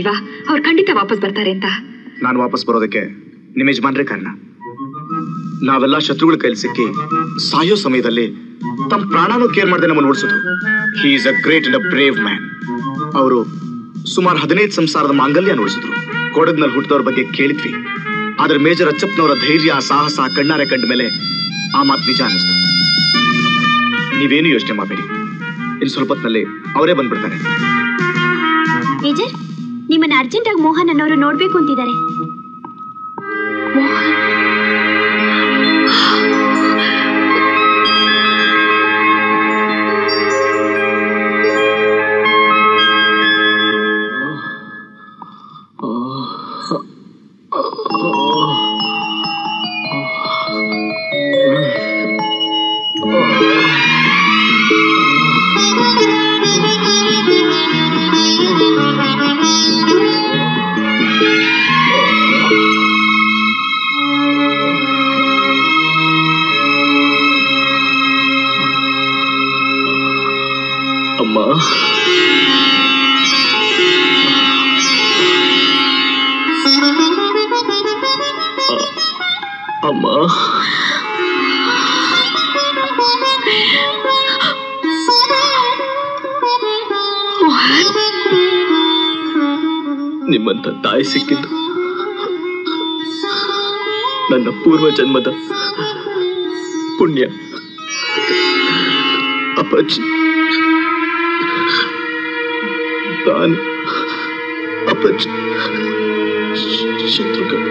ಹೇಳಿರ್ಲಿಲ್ವಾ ಅವ್ರು ಖಂಡಿತ ವಾಪಸ್ ಬರ್ತಾರೆ ಅಂತ ನಾನು ವಾಪಸ್ ಬರೋದಕ್ಕೆ ನಿಮ್ಮ ಯಜಮಾನ್ರೇ ಕಾರಣ ನಾವೆಲ್ಲ ಶತ್ರುಗಳ ಕೈಲಿ ಸಿಕ್ಕಿ ಸಾಯೋ ಸಮಯದಲ್ಲಿ ತಮ್ಮ ಪ್ರಾಣನೂ ಕೇರ್ ಮಾಡದೆ ನಮ್ಮನ್ನು ಓಡಿಸಿದ್ರು he is a great and a brave man ಅವರು ಸುಮಾರು ಹದಿನೈದು ಸಂಸಾರದ ಮಾಂಗಲ್ಯ ನೋಡಿಸಿದ್ರು ಕೊಡಗ್ನಲ್ಲಿ ಹುಟ್ಟಿದವ್ರ ಬಗ್ಗೆ ಕೇಳಿದ್ವಿ ಆದ್ರೆ ಮೇಜರ್ ಅಚ್ಚಪ್ಪನವರ ಧೈರ್ಯ ಸಾಹಸ ಕಣ್ಣಾರೆ ಕಂಡ ಮೇಲೆ ಆ ಮಾತು ನಿಜ ಅನ್ನಿಸ್ತು ನೀವೇನು ಯೋಚನೆ ಮಾಡಬೇಡಿ ಇನ್ನು ಸ್ವಲ್ಪ ಹೊತ್ತಿನಲ್ಲಿ ಅವರೇ ಬಂದ್ಬಿಡ್ತಾರೆ ಮೇಜರ್ ನಿಮ್ಮನ್ನ ಅರ್ಜೆಂಟ್ ಆಗಿ ಮೋಹನ್ ಅನ್ನೋರು ನೋಡ್ಬೇಕು ಅಂತಿದ್ದಾರೆ ಅಮ್ಮ ಅ- ಅಮ್ಮ ನಿಮ್ಮಂತ ತಾಯಿ ಸಿಕ್ಕಿದ್ದು ನನ್ನ ಪೂರ್ವ ಜನ್ಮದ ಪುಣ್ಯ ಅಪ್ಪಾಜಿ ತಾನು ಅಪ್ಪಾಜಿ ಶತ್ರುಗಳು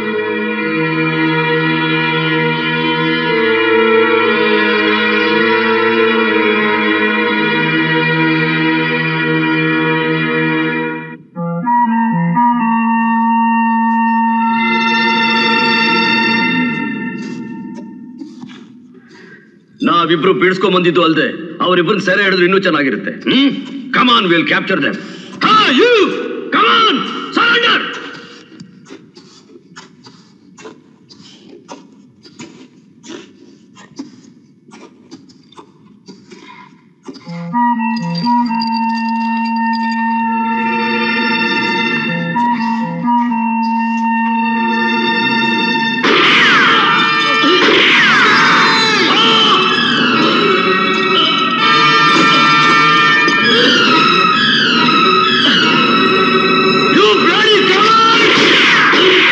ನಾವಿಬ್ರು ಬಿಡಿಸ್ಕೊಂಡ್ ಬಂದಿದ್ದು ಅಲ್ದೆ ಅವರಿಬ್ಬರನ್ನ ಸೆರೆ ಹಿಡಿದ್ರೆ ಇನ್ನೂ ಚೆನ್ನಾಗಿರುತ್ತೆ ಹ್ಮ್ ಕಮಾನ್ ವಿಲ್ ಕ್ಯಾಪ್ಚರ್ ದಮ್ ಹಾ you come on surrender you bloody come on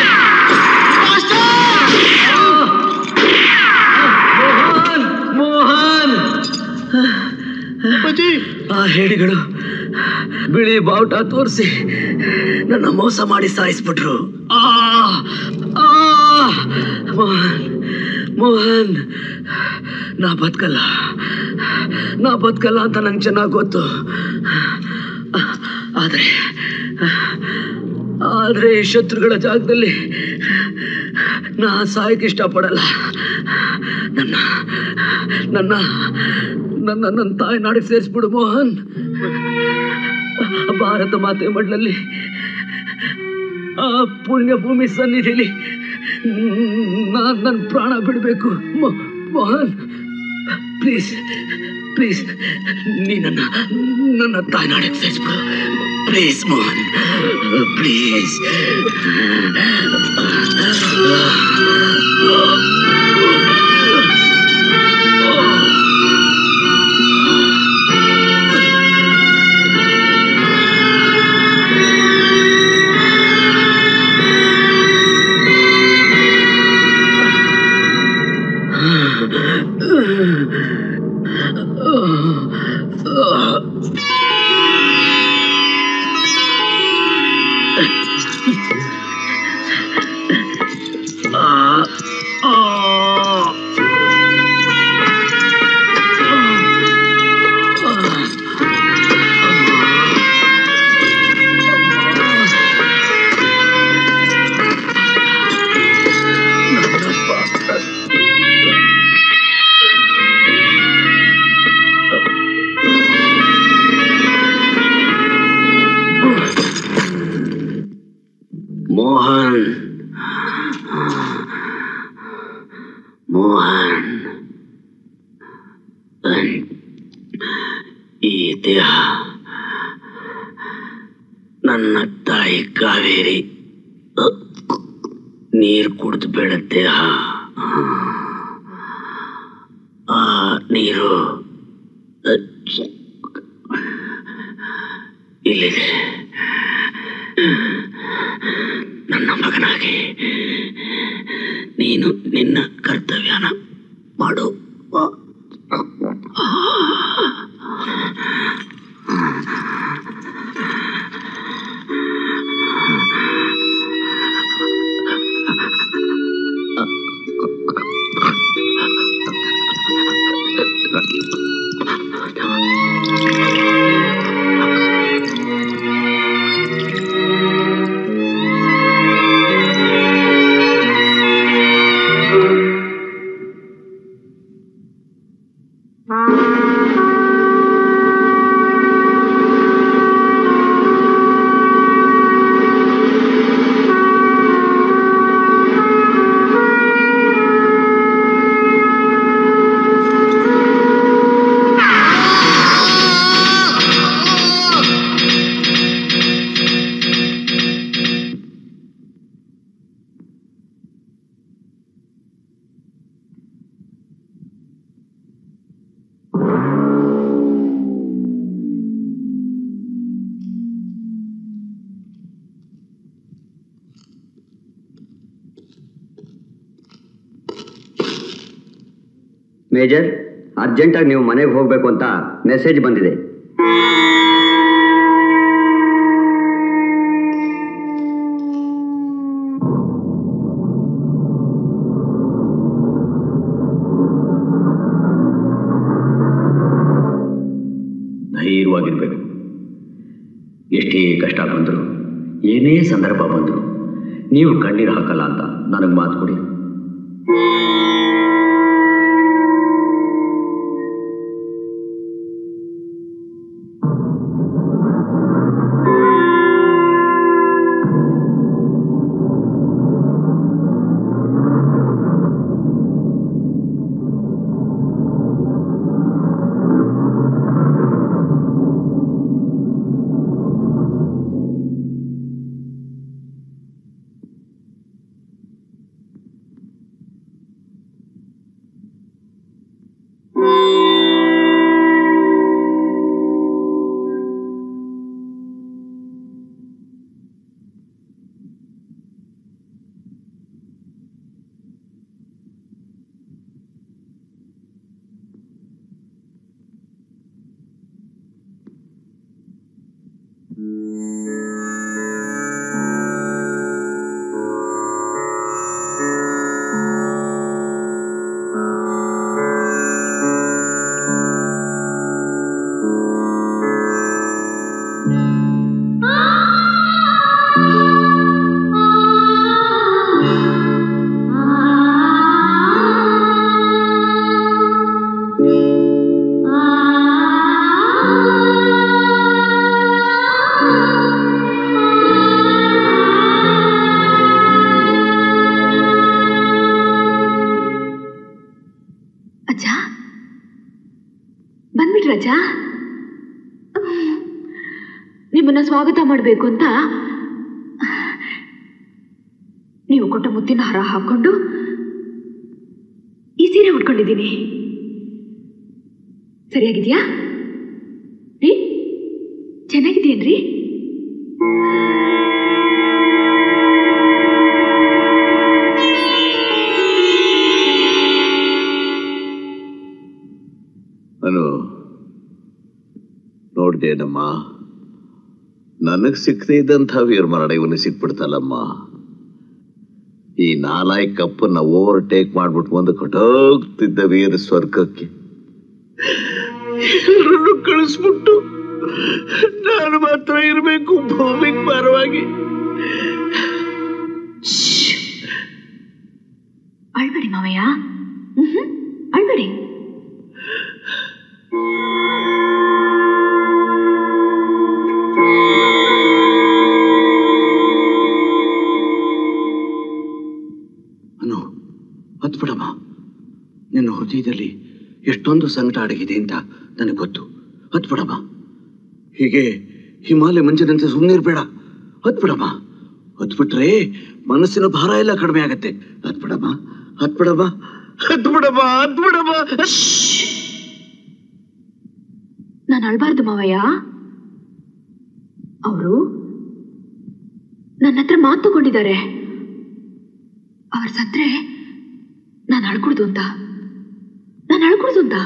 Mohan Mohan ಆ ಹೇಡಿಗಳು ಬಿಳಿ ಬಾವುಟ ತೋರಿಸಿ ನನ್ನ ಮೋಸ ಮಾಡಿ ಸಾಯಿಸ್ಬಿಟ್ರು ಆ ಆ ಮೋಹನ್ ಮೋಹನ್ ನಾ ಬದುಕಲ್ಲ ನಾ ಬದುಕಲ್ಲ ಅಂತ ನಂಗೆ ಚೆನ್ನಾಗಿ ಗೊತ್ತು ಆದರೆ ಆದರೆ ಈ ಶತ್ರುಗಳ ಜಾಗದಲ್ಲಿ ನಾ ಸಾಯಕ್ಕೆ ಇಷ್ಟಪಡಲ್ಲ ನನ್ನ ನನ್ನ ನನ್ನ ನನ್ನ ತಾಯಿ ನಾಡಿಗೆ ಸೇರಿಸ್ಬಿಡು ಮೋಹನ್ ಭಾರತ ಮಾತೆ ಮಡ್ಲಲ್ಲಿ ಆ ಪುಣ್ಯ ಭೂಮಿ ಸನ್ನಿಧಿಲಿ ನಾನು ನನ್ನ ಪ್ರಾಣ ಬಿಡಬೇಕು ಮೋಹನ್ ಪ್ಲೀಸ್ ಪ್ಲೀಸ್ ನೀ ನನ್ನ ನನ್ನ ತಾಯಿ ನಾಡಿಗೆ ಸೇರಿಸ್ಬಿಡು ಪ್ಲೀಸ್ ಮೋಹನ್ ಪ್ಲೀಸ್ ಮೋಹನ್ ಮೋಹನ್ ಈ ದೇಹ ನನ್ನ ತಾಯಿ ಗಾಯ ನೀರು ಕುಡಿದು ಬೆಳತ್ತೆ ಆ ನೀರು ಅಚ್ಚ. ಇಲ್ಲಿದೆ ನನ್ನ ಮಗನಾಗಿ ನೀನು ನಿನ್ನ ಕರ್ತವ್ಯನ ಮಾಡು ಮೇಜರ್ ಅರ್ಜೆಂಟಾಗಿ ನೀವು ಮನೆಗೆ ಹೋಗಬೇಕು ಅಂತ ಮೆಸೇಜ್ ಬಂದಿದೆ ಧೈರ್ಯವಾಗಿರ್ಬೇಕು ಎಷ್ಟೇ ಕಷ್ಟ ಬಂದರು ಏನೇ ಸಂದರ್ಭ ಬಂದರು ನೀವು ಕಣ್ಣೀರು ಹಾಕಲ್ಲ ಅಂತ ನನಗೆ ಮಾತು ಕೊಡಿ ಅಜ್ಜ ಬಂದ್ಬಿಟ್ರ ಅಜ್ಜ ನಿಮ್ಮನ್ನ ಸ್ವಾಗತ ಮಾಡಬೇಕು ಅಂತ ನೀವು ಕೊಟ್ಟ ಮುತ್ತಿನ ಹಾರ ಹಾಕೊಂಡು ಈ ಸೀರೆ ಉಟ್ಕೊಂಡಿದ್ದೀನಿ ಸರಿಯಾಗಿದ್ಯಾ ರೀ ಚೆನ್ನಾಗಿದೆಯೇನ್ರಿ ಅನು ನೋಡ್ದೇನಮ್ಮ ನನಗ್ ಸಿಕ್ಕದೇ ಇದ್ದಂಥ ವೀರಮರಣ ಇವನಿಗೆ ಸಿಕ್ಬಿಡ್ತಲ್ಲಮ್ಮ ಈ ನಾಲಾಯ್ ಕಪ್ಪನ್ನ ಓವರ್ಟೇಕ್ ಮಾಡ್ಬಿಟ್ಟು ಒಂದು ಕಟೋಗ್ತಿದ್ದ ವೀರ ಸ್ವರ್ಗಕ್ಕೆ ಎಲ್ಲರನ್ನು ಕಳಿಸ್ಬಿಟ್ಟು ನಾನು ಮಾತ್ರ ಇರಬೇಕು ಭೂಮಿಗೆ ಪರವಾಗಿ ಅಳ್ಬೇಡಿ ಮಾವಯ್ಯ ಮ್ಹೂ. ಅಳ್ಬೇಡಿ ಅನು ಹತ್ಬಿಡಮ್ಮ ನಿನ್ನ ಹೃದಯದಲ್ಲಿ ಎಷ್ಟೊಂದು ಸಂಕಟ ಅಡಗಿದೆ ಅಂತ ನನಗೆ ಗೊತ್ತು ಹತ್ಬಿಡಮ್ಮ ಹೀಗೆ ಹಿಮಾಲಯ ಮಂಜಿನಂತೆ ಸುಮ್ಮನಿರ್ಬೇಡ ಹತ್ಬಿಡಮ್ಮ ಹತ್ಬಿಟ್ರೆ ಮನಸ್ಸಿನ ಭಾರ ಎಲ್ಲ ಕಡಿಮೆ ಆಗತ್ತೆ ಹತ್ಬಿಡಮ್ಮ ಹತ್ಬಿಡಮ್ಮ ಹತ್ಬಿಡಮ್ಮ ಹತ್ಬಿಡಮ್ಮ ನಾನು ಅಳ್ಬಾರ್ದು ಮಾವಯ್ಯ ಅವರು ನನ್ನ ಹತ್ರ ಮಾತು ತಗೊಂಡಿದ್ದಾರೆ ಅವ್ರು ಸತ್ರೆ ನಾನು ಅಳ್ಕೂಡ್ದು ಅಂತ ನಾನು ಅಳ್ಕೂಡ್ದು ಅಂತ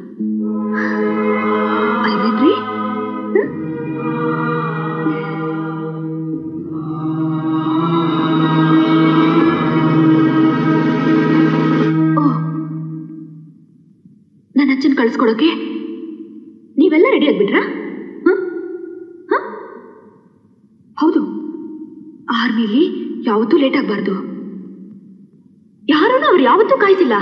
ಅಲ್ವೇನ್ರಿ ಹ್ಮ್? ಓ ನನ್ನ ಅಜ್ಜನ್ ಕಳಿಸ್ಕೊಡೋಕೆ ನೀವೆಲ್ಲ ರೆಡಿ ಆಗ್ಬಿಟ್ರಾ ಹ? ಹ? ಹೌದು ಆರ್ಮಿಲಿ ಯಾವತ್ತೂ ಲೇಟ್ ಆಗಬಾರ್ದು ಯಾರನ್ನು ಅವ್ರು ಯಾವತ್ತೂ ಕಾಯಿಸಿಲ್ಲ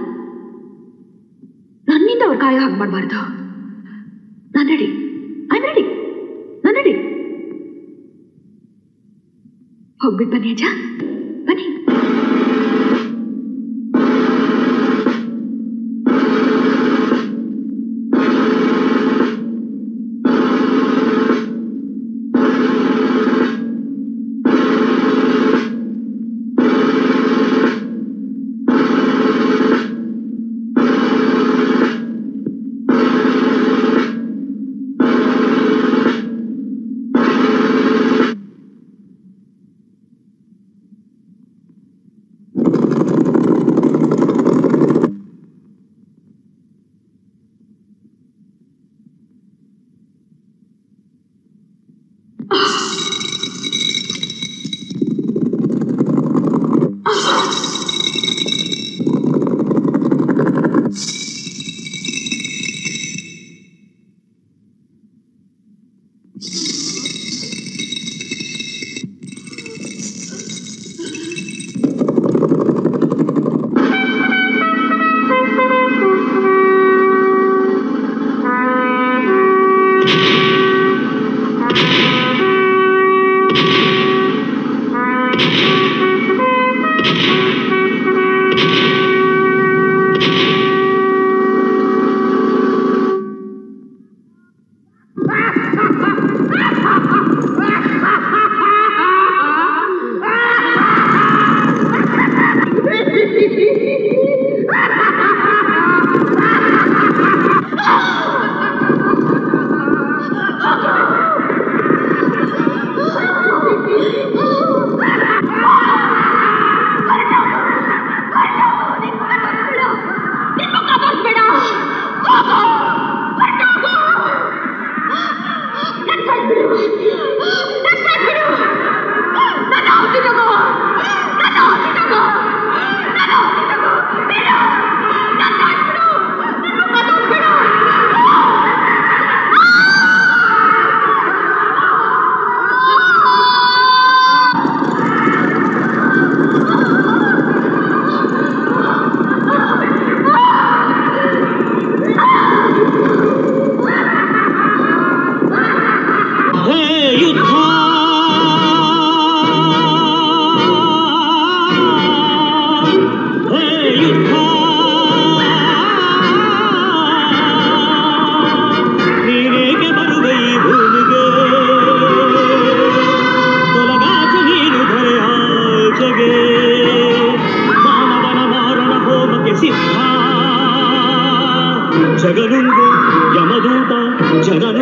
ನನ್ನಿಂದ ಅವ್ರು ಕಾಯೋ ಹಾಗೆ ಮಾಡಬಾರ್ದು ನಾನು ರೆಡಿ ಐ ರೆಡಿ ನಾನು ರೆಡಿ ಹೋಗ್ಬಿಟ್ಟು ಬನ್ನಿ ಅಜ್ಜ ಬನ್ನಿ ನೀನೇಕೆ ಬರುವೆ ಈ ಭೂಮಿಗೆ ತೊಲಗಾಚೆ ನೀನು ಧರೆಯಾಚೆಗೆ ಮಾನವನ ಮಾರಣ ಹೋಮಕ್ಕೆ ಸಿದ್ಧ ಜಗನುಂಗು ಯಮದೂತ ಜಗನ